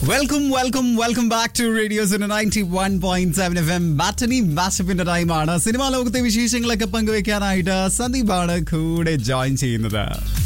Welcome welcome welcome back to radio ninety one point seven F M ബാറ്റനി വാട്സപ്പിന്റെ ടൈമാണ് cinema ലോകത്തെ വിശേഷങ്ങളൊക്കെ പങ്കുവെക്കാനായിട്ട് സന്ദീപാണ് കൂടെ ജോയിൻ ചെയ്യുന്നത്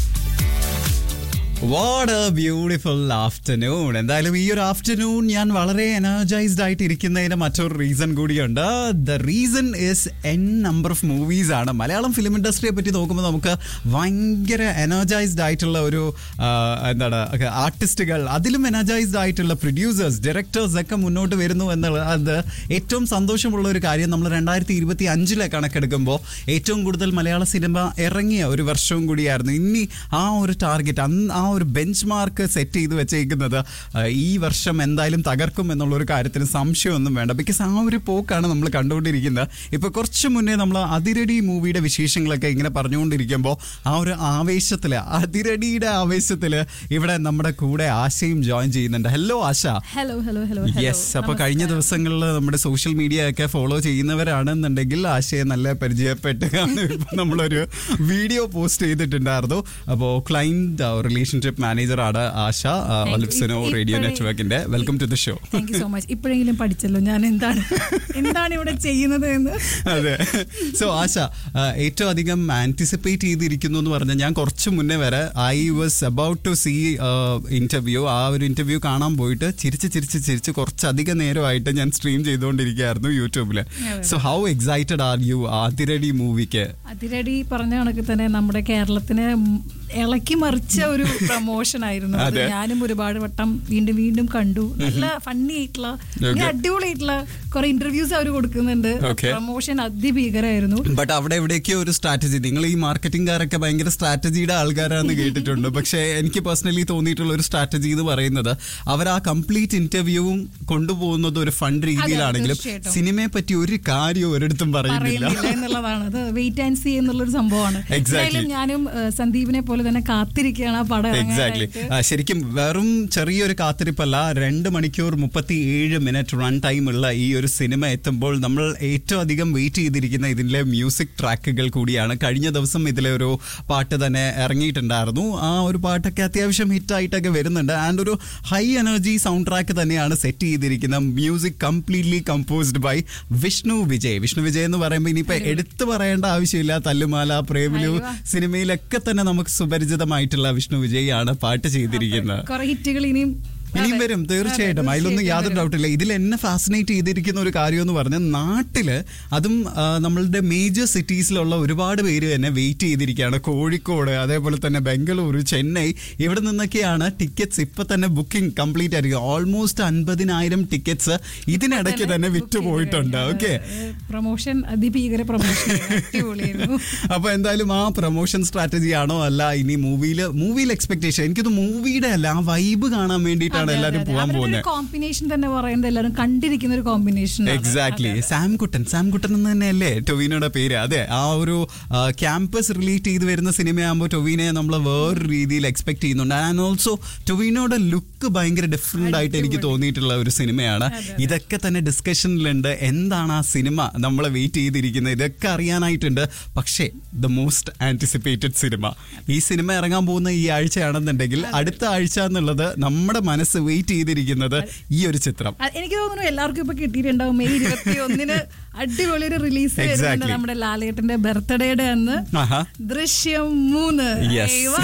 വാട്ട് എ ബ്യൂട്ടിഫുൾ ആഫ്റ്റർനൂൺ എന്തായാലും ഈ ഒരു ആഫ്റ്റർനൂൺ ഞാൻ വളരെ എനർജൈസ്ഡ് ആയിട്ട് ഇരിക്കുന്നതിന് മറ്റൊരു റീസൺ കൂടിയുണ്ട് the reason is an number of movies ആണ് മലയാളം ഫിലിം ഇൻഡസ്ട്രിയെ പറ്റി നോക്കുമ്പോൾ നമുക്ക് ഭയങ്കര എനർജൈസ്ഡ് ആയിട്ടുള്ള ഒരു ആ, എന്താണ് ആർട്ടിസ്റ്റുകൾ അതിലും എനർജൈസ്ഡ് ആയിട്ടുള്ള പ്രൊഡ്യൂസേഴ്സ് ഡയറക്ടേഴ്സ് ഒക്കെ മുന്നോട്ട് വരുന്നു എന്നുള്ളത് ഏറ്റവും സന്തോഷമുള്ള ഒരു കാര്യം നമ്മൾ രണ്ടായിരത്തി ഇരുപത്തി അഞ്ചിലെ കണക്കെടുക്കുമ്പോൾ ഏറ്റവും കൂടുതൽ മലയാള സിനിമ ഇറങ്ങിയ ഒരു വർഷവും കൂടിയായിരുന്നു ഇനി ആ ഒരു ടാർഗറ്റ് അന്ന് ആ ഒരു ബെഞ്ച് മാർക്ക് സെറ്റ് ചെയ്ത് വെച്ചേക്കുന്നത് ആ, ഈ വർഷം എന്തായാലും തകർക്കും എന്നുള്ള ഒരു കാര്യത്തിന് സംശയമൊന്നും വേണ്ട ബിക്കോസ് ആ ഒരു പോക്കാണ് നമ്മൾ കണ്ടുകൊണ്ടിരിക്കുന്നത് ഇപ്പൊ കുറച്ച് മുന്നേ നമ്മൾ അതിരടി മൂവിയുടെ വിശേഷങ്ങളൊക്കെ ഇങ്ങനെ പറഞ്ഞുകൊണ്ടിരിക്കുമ്പോൾ ആ ഒരു ആവേശത്തില് അതിരടിയുടെ ആവേശത്തില് ഇവിടെ നമ്മുടെ കൂടെ ആശയും ജോയിൻ ചെയ്യുന്നുണ്ട് hello Asha hello hello hello yes അപ്പൊ കഴിഞ്ഞ ദിവസങ്ങളിൽ നമ്മുടെ സോഷ്യൽ മീഡിയ ഒക്കെ ഫോളോ ചെയ്യുന്നവരാണെന്നുണ്ടെങ്കിൽ ആശയെ നല്ല പരിചയപ്പെട്ടാണ് ഇപ്പൊ നമ്മളൊരു വീഡിയോ പോസ്റ്റ് ചെയ്തിട്ടുണ്ടായിരുന്നു അപ്പോ ക്ലൈന്റ് റിലേഷൻഷിപ്പ് മാനേജർ ആണ് ആശ you. ഒലിപ്സനോ ഇ- റേഡിയോ ഇപ്പഴേ- നെറ്റ്വർക്കിന്റെ welcome to the show thank you so much ഇപ്പോഴെങ്കിലും പഠിച്ചല്ലോ ഞാൻ എന്താണ് എന്താണ് ഇവിടെ ചെയ്യുന്നത് എന്ന് അതെ സോ ആശ ആ, ഏറ്റവും അധികം ആന്റിസിപ്പേറ്റ് ചെയ്തിരിക്കുന്നു എന്ന് പറഞ്ഞാൽ ഞാൻ കുറച്ച് മുന്നേ വരെ I was about to see interview ആ ഒരു ഇന്റർവ്യൂ കാണാൻ പോയിട്ട് ചിരിച്ച് ചിരിച്ച് ചിരിച്ച് കുറച്ചധികം നേരമായിട്ട് ഞാൻ സ്ട്രീം ചെയ്തുകൊണ്ടിരിക്കുകയായിരുന്നു യൂട്യൂബിൽ so how excited are you Athiradi മൂവിക്ക് അതിരടി പറഞ്ഞ കണക്ക് തന്നെ നമ്മുടെ കേരളത്തിന് ഉം ഇളക്കി മറിച്ച ഒരു പ്രൊമോഷൻ ആയിരുന്നു അത് അതെ. ഞാനും ഒരുപാട് വട്ടം വീണ്ടും വീണ്ടും കണ്ടു നല്ല ഫണ്ണി ആയിട്ടുള്ള ഇങ്ങനെ അടിപൊളിയായിട്ടുള്ള കുറെ ഇന്റർവ്യൂസ് അവർ കൊടുക്കുന്നുണ്ട് Okay. പ്രൊമോഷൻ അതിഭീകരമായിരുന്നു ബട്ട് അവിടെ എവിടെയൊക്കെയോ ഒരു സ്ട്രാറ്റജി നിങ്ങൾ ഈ മാർക്കറ്റിംഗുകാരൊക്കെ ഭയങ്കര സ്ട്രാറ്റജിയുടെ ആൾക്കാരാണെന്ന് കേട്ടിട്ടുണ്ട് പക്ഷേ എനിക്ക് പേഴ്സണലി തോന്നിയിട്ടുള്ള ഒരു സ്ട്രാറ്റജി എന്ന് പറയുന്നത് അവർ ആ കംപ്ലീറ്റ് ഇന്റർവ്യൂവും കൊണ്ടുപോകുന്നത് ഒരു ഫണ്ട് രീതിയിലാണെങ്കിലും തീർച്ചയായിട്ടും. സിനിമയെ പറ്റി ഒരു കാര്യവും ഒരിടത്തും പറയുന്നില്ല പറയുന്നില്ല എന്നുള്ളതാണ് അത് വെയിറ്റ് ആൻഡ് സി എന്നുള്ളൊരു സംഭവമാണ് Exactly. എന്തായാലും ഞാനും ഏഹ്, സന്ദീപിനെ പോലെ തന്നെ കാത്തിരിക്കുകയാണ് ആ പടം എക്സാക്ട്ലി ഇറങ്ങാനായിട്ട് ശരിക്കും വെറും ചെറിയൊരു കാത്തിരിപ്പല്ല രണ്ട് മണിക്കൂർ മുപ്പത്തി ഏഴ് മിനിറ്റ് റൺ ടൈം ഉള്ള ഈ ഒരു സിനിമ എത്തുമ്പോൾ നമ്മൾ ഏറ്റവും അധികം വെയിറ്റ് ചെയ്തിരിക്കുന്ന ഇതിലെ മ്യൂസിക് ട്രാക്കുകൾ കൂടിയാണ് കഴിഞ്ഞ ദിവസം ഇതിലെ ഒരു പാട്ട് തന്നെ ഇറങ്ങിയിട്ടുണ്ടായിരുന്നു ആ ഒരു പാട്ടൊക്കെ അത്യാവശ്യം ഹിറ്റായിട്ടൊക്കെ വരുന്നുണ്ട് ആൻഡ് ഒരു ഹൈ എനർജി സൗണ്ട് ട്രാക്ക് തന്നെയാണ് സെറ്റ് ചെയ്തിരിക്കുന്നത് music completely composed by Vishnu Vijay Vishnu Vijay എന്ന് പറയുമ്പോൾ ഇനിയിപ്പോ എടുത്തു പറയേണ്ട ആവശ്യമില്ല തല്ലുമാല പ്രേമലു അയ്യോ. സിനിമയിലൊക്കെ തന്നെ നമുക്ക് സുപരിചിതമായിട്ടുള്ള വിഷ്ണു വിജയ് ആണ് പാട്ട് ചെയ്തിരിക്കുന്നത് കുറെ ഹിറ്റുകൾ ഇനിയും ഇനിയും അതെ. വരും തീർച്ചയായിട്ടും അതെ, അതിലൊന്നും തീർച്ചയായിട്ടും യാതൊരു വരും. ഡൗട്ടില്ല ഇതിൽ എന്നെ ഫാസിനേറ്റ് ചെയ്തിരിക്കുന്ന ഒരു കാര്യം എന്ന് പറഞ്ഞാൽ നാട്ടില് അതും ആ, നമ്മളുടെ മേജർ സിറ്റീസിലുള്ള ഒരുപാട് പേര് തന്നെ വെയിറ്റ് ചെയ്തിരിക്കുകയാണ് കോഴിക്കോട് അതേപോലെ തന്നെ ബംഗളൂരു ചെന്നൈ ഇവിടെ നിന്നൊക്കെയാണ് ടിക്കറ്റ്സ് ഇപ്പൊ തന്നെ ബുക്കിംഗ് കംപ്ലീറ്റ് ആയിരിക്കും ഓൾമോസ്റ്റ് അൻപതിനായിരം ടിക്കറ്റ്സ് ഇതിനിടയ്ക്ക് തന്നെ വിറ്റ് പോയിട്ടുണ്ട് ഓക്കെ പ്രൊമോഷൻ അതിഭീകര പ്രൊമോഷൻ അടിപൊളിയായിരുന്നു അപ്പൊ എന്തായാലും ആ പ്രൊമോഷൻ സ്ട്രാറ്റജി ആണോ അല്ല ഇനി മൂവിയില് മൂവിയിൽ എക്സ്പെക്ടേഷൻ എനിക്കത് മൂവിയുടെ അല്ല ആ വൈബ് കാണാൻ വേണ്ടിയിട്ടാണ് എല്ലാവരും പോകാൻ പോകുന്നത് കോമ്പിനേഷൻ തന്നെ പറയുന്നത് എല്ലാവരും കണ്ടിരിക്കുന്ന ഒരു combination exactly Sam Kuttan Sam Kuttan എന്ന് തന്നെയല്ലേ ടൊവിനോയുടെ പേര് അതെ ആ ഒരു ക്യാമ്പസ് റിലേറ്റ് ചെയ്ത് വരുന്ന സിനിമയാകുമ്പോൾ ടൊവിനെ നമ്മൾ വേറൊരു രീതിയിൽ എക്സ്പെക്ട് ചെയ്യുന്നുണ്ട് ആൻഡ് ഓൾസോ ടൊവിനോയുടെ ലുക്ക് ഭയങ്കര ഡിഫറെന്റ് ആയിട്ട് എനിക്ക് തോന്നിയിട്ടുള്ള ഒരു സിനിമയാണ് ഇതൊക്കെ തന്നെ ഡിസ്കഷനിലുണ്ട് എന്താണ് ആ സിനിമ നമ്മളെ വെയിറ്റ് ചെയ്തിരിക്കുന്നത് ഇതൊക്കെ അറിയാനായിട്ടുണ്ട് പക്ഷേ ദ മോസ്റ്റ് ആന്റിസിപ്പേറ്റഡ് സിനിമ ഈ സിനിമ ഇറങ്ങാൻ പോകുന്ന ഈ ആഴ്ചയാണെന്നുണ്ടെങ്കിൽ അടുത്ത ആഴ്ച എന്നുള്ളത് നമ്മുടെ മനസ്സ് വെയിറ്റ് ചെയ്തിരിക്കുന്നത് ഈ ഒരു ചിത്രം എനിക്ക് തോന്നുന്നു എല്ലാവർക്കും ഇപ്പൊ കിട്ടിയിട്ടുണ്ടാവും മെയ് ഇരുപത്തി ഒന്നിന് അടിപൊളി ഒരു റിലീസ് വരുന്നുണ്ട് Exactly. നമ്മുടെ ലാലേട്ടന്റെ ബർത്ത്ഡേയുടെ അന്ന് ആഹാ ദൃശ്യം മൂന്ന് യെസ് അയ്യോ.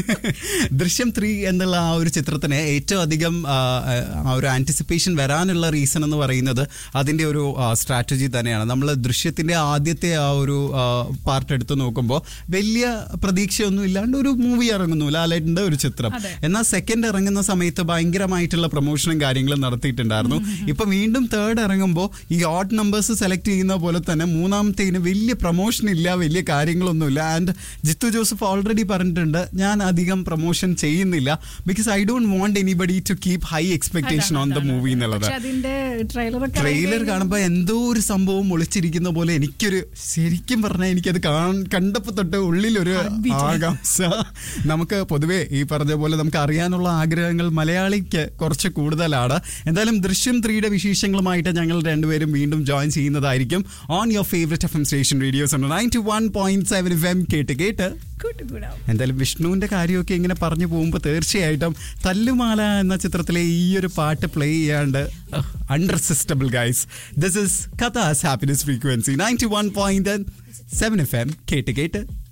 ദൃശ്യം ത്രീ എന്നുള്ള ആ ഒരു ചിത്രത്തിന് ഏറ്റവും അധികം ആ, ആ ഒരു ആന്റിസിപ്പേഷൻ വരാനുള്ള റീസൺ എന്ന് പറയുന്നത് അതിന്റെ ഒരു സ്ട്രാറ്റജി തന്നെയാണ് നമ്മൾ ദൃശ്യത്തിന്റെ ആദ്യത്തെ ആ ഒരു പാർട്ട് എടുത്ത് നോക്കുമ്പോൾ വലിയ പ്രതീക്ഷയൊന്നും ഇല്ലാണ്ട് ഒരു മൂവി ഇറങ്ങുന്നു ലാലേട്ടന്റെ ഒരു ചിത്രം അതെ. എന്നാൽ സെക്കൻഡ് ഇറങ്ങുന്ന സമയത്ത് ഭയങ്കരമായിട്ടുള്ള പ്രൊമോഷനും കാര്യങ്ങളും നടത്തിയിട്ടുണ്ടായിരുന്നു ഇപ്പൊ വീണ്ടും തേർഡ് ഇറങ്ങുമ്പോൾ ഈ ഓഡ് നമ്പേഴ്സ് സെലക്ട് ചെയ്യുന്ന പോലെ തന്നെ മൂന്നാമത്തേന് വലിയ പ്രൊമോഷൻ ഇല്ല വലിയ കാര്യങ്ങളൊന്നുമില്ല ആൻഡ് ജിത്തു ജോസഫ് ഓൾറെഡി പറഞ്ഞിട്ടുണ്ട് ഞാൻ അധികം പ്രൊമോഷൻ ചെയ്യുന്നില്ല because I don't want anybody to keep high expectation on the movie എന്നുള്ളത് പക്ഷെ അതിന്റെ ട്രെയിലർ ഒക്കെ ട്രെയിലർ കാണുമ്പോൾ എന്തോ ഒരു സംഭവം ഒളിച്ചിരിക്കുന്ന പോലെ എനിക്കൊരു ശരിക്കും പറഞ്ഞാൽ എനിക്കത് കാണാൻ കണ്ടപ്പോ തൊട്ട് ഉള്ളിലൊരു ആകാംക്ഷ നമുക്ക് പൊതുവേ ഈ പറഞ്ഞ പോലെ നമുക്ക് അറിയാനുള്ള ആഗ്രഹങ്ങൾ മലയാളി ഇടയ്ക്ക് കുറച്ച് കൂടുതലാണ് എന്തായാലും ദൃശ്യം ത്രീയുടെ വിശേഷങ്ങളുമായിട്ട് ഞങ്ങൾ രണ്ടുപേരും വീണ്ടും ജോയിൻ ചെയ്യുന്നതായിരിക്കും on your favourite F M station radios ninety one point seven F M കേട്ട് കേട്ട് കൂട്ടുകൂടാം എന്തായാലും വിഷ്ണുവിന്റെ കാര്യമൊക്കെ ഇങ്ങനെ പറഞ്ഞു പോകുമ്പോൾ തീർച്ചയായിട്ടും തല്ലുമാല എന്ന ചിത്രത്തിലെ ഈ ഒരു പാട്ട് പ്ലേ ചെയ്യാണ്ട് അൺറെസിസ്റ്റബിൾ ഗൈസ് ദിസ് ഇസ് കഥാസ് happiness frequency ninety one point seven F M കേട്ട് കേട്ട്